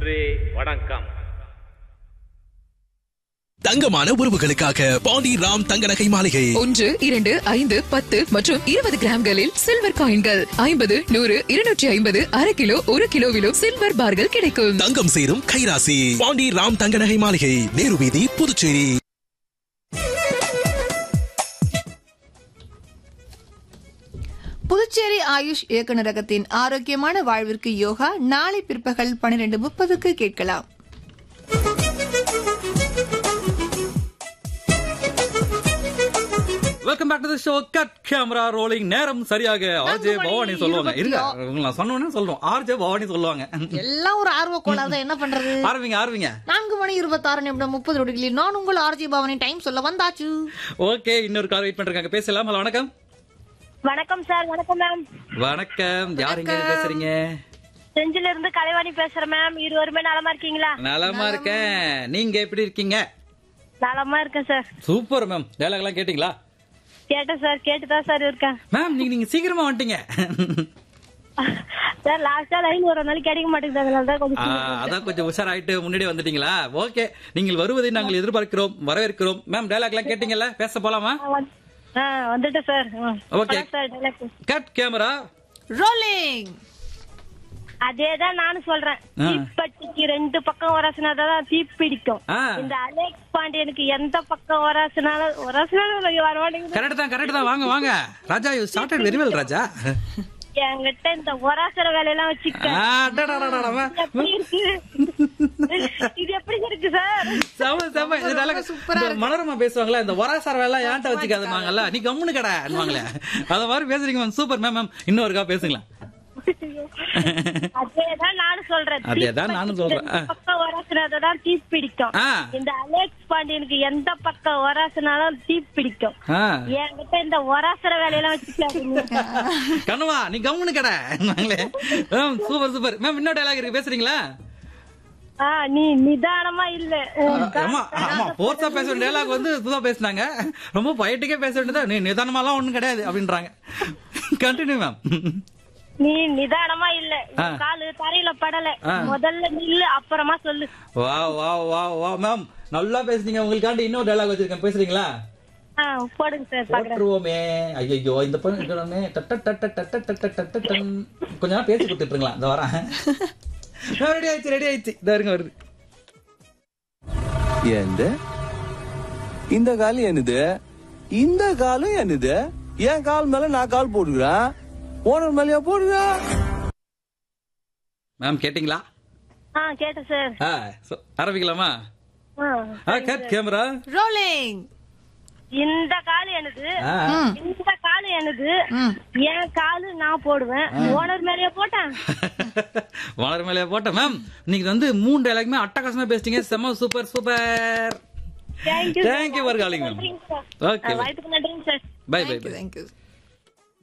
நன்றி வணக்கம் தங்கமான உறவுகளுக்காக பாண்டி ராம் தங்க நகை மாளிகை ஒன்று இரண்டு ஐந்து பத்து மற்றும் இருபது கிராம்களில் சில்வர் காயின்கள் ஐம்பது நூறு இருநூற்றி ஐம்பது அரை கிலோ ஒரு கிலோவிலும் சில்வர் பார்கள் கிடைக்கும் தங்கம் சேரும் கைராசி பாண்டி ராம் தங்க நகை மாளிகை நேரு வீதி புதுச்சேரி புதுச்சேரி ஆயுஷ் இயக்குநரகத்தின் ஆரோக்கியமான வாழ்விற்கு யோகா நாளை பிற்பகல் பனிரெண்டு முப்பதுக்கு கேட்கலாம் welcome back to the show cut camera rolling நேரம் சரியாக ஆர்ஜே மணி பவானி சொல்லுவாங்க இருபத்தி இருங்க ஆ- உங்களை நான் சொன்னோன்னே சொல்றோம் ஆர்ஜே பவானி சொல்லுவாங்க எல்லாம் ஒரு ஆர்வ கோளாறு என்ன பண்றது ஆரம்பிங்க ஆரம்பிங்க நான்கு மணி இருபத்தாறு நிமிடம் முப்பது நொடிகளில் நான் உங்கள் ஆர்ஜி பவனி டைம் சொல்ல வந்தாச்சு ஓகே இன்னொரு கால் வெயிட் பண்றாங்க பேசலாம் ஹலோ வணக்கம் வணக்கம் சார் வணக்கம் மேம் வணக்கம் யார் இங்க இருந்து பேசுறீங்க செஞ்சில இருந்து கலைவாணி பேசுறேன் மேம் இருவருமே நலமா இருக்கீங்களா நலமா இருக்கேன் நீங்க எப்படி இருக்கீங்க நலமா இருக்கேன் சார் சூப்பர் மேம் டயலாக் எல்லாம் கேட்டீங்களா கேட்டேன் சார் கேட்டுதான் சார் இருக்கேன் மேம் நீங்க நீங்க சீக்கிரமா வந்துட்டீங்க சார் லாஸ்டா லைன் ஒரு நாளைக்கு கிடைக்க மாட்டேங்குது அதனால தான் ஆ, கொஞ்சம் அதான் கொஞ்சம் உஷாராயிட்டு முன்னாடி வந்துட்டீங்களா ஓகே நீங்கள் வருவதை நாங்கள் எதிர்பார்க்கிறோம் வரவேற்கிறோம் மேம் டயலாக் எல்லாம் கேட்டீங்கல்ல பேச போலாமா ஆ வந்துட்டேன் சார் ம். Okay. வணக்கம் sir dialogue. Cut camera rolling அதேதான் நானும் சொல்றேன் ஆ. தீப்பெட்டிக்கு ரெண்டு பக்கம் உரசினாதான் தீ பிடிக்கும் ஆ. இந்த அலெக்ஸ் பாண்டியனுக்கு எந்த பக்கம் உரசினாலும் உரசினாலும் வர மாட்டேங்குது கரெக்ட் தான் கரெக்ட் தான் வாங்க வாங்க Raja you started very well Raja என்கிட்ட இந்த உராசுற வேலையெல்லாம் வச்சுக்க ஆ, அடடடடடட, வா. எப்படி இருக்கு இது எப்படி இருக்கு சார் செம, செம. இது dialogue இந்த மனோரமா பேசுவாங்களா இந்த ஒராசார வேலை ஏன்ட்ட வச்சுக்காதுமாங்கல்ல நீ கம்முனு கடை அத மாதிரி பேசுறீங்க மேம் சூப்பர் மேம் மேம் இன்னொருக்கா பேசுங்களா அதேதான் நானும் சொல்றேன் அதேதான் நானும் சொல்றேன். ஆ. இந்த பக்கம் உராசினாதான் தீ பிடிக்கும் ஆ. இந்த அலெக்ஸ் பாண்டியனுக்கு எந்த பக்கம் உராசினாலும் தீ பிடிக்கும் ஆ. என்கிட்ட இந்த உராசுற வேலையெல்லாம் வச்சுக்காதீங்க கண்ணுவா நீ கம்முனு கடை மேம் சூப்பர் சூப்பர் மேம் இன்னொரு dialogue இருக்கு பேசுறீங்களா ஆ, நீ நிதானமா இல்ல ஆமா ஆமா போர்ஸா பேச வேண்டிய dialogue வந்து புதுசா பேசுனாங்க ரொம்ப பயட்டுக்கே பேச வேண்டியதா நீ நிதானமாலாம் ஒண்ணும் கிடையாது அப்படின்றாங்க கண்டினியூ மேம் நீ நிதானமா இல்ல ஆ. காலு தரையில படல ஆ. முதல்ல நில்லு அப்புறமா சொல்லு வா வா வா வா மேம் நல்லா பேசுனீங்க உங்களுக்காண்டி இன்னொரு dialogue வச்சிருக்கேன் பேசுறீங்களா ஆ, போடுங்க சார் பாக்குறேன் போட்டுருவோமே ஐயோ இந்த பொண்ணு இருக்கணுமே டட்ட டட்ட டட்ட டட்ட டட்ட டன். கொஞ்ச நேரம் பேசி கொடுத்துட்டுங்களா இந்த வரேன் ரெடி ஆயிடுச்சு ரெடி ஆயிடுச்சு இந்த இருங்க வருது ఏంది இந்த கால் என்னது இந்த காலும் என்னது என் கால் மேல நான் கால் போட்டுக்கிறேன் ஓனர் மேலயா போடுறேன் மேம் கேட்டிங்களா ஆ கேட்டேன் சார் ஆ so, ஆரம்பிக்கலாமா ஆ. ஆ கட் கேமரா ரோலிங் இந்த காலு எனது ஆ இந்த காலு எனது என் காலு நான் போடுவேன் ஓனர் மேலயே போட்டேன் வளர் மேலே போட்டேன் மேம் நீங்க வந்து மூணு டைலாக்மே அட்டகாசமா பேசிட்டீங்க செம்ம super super thank you thank you for calling ma'am okay வாய்ப்புக்கு நன்றிங்க sir bye bye bye thank you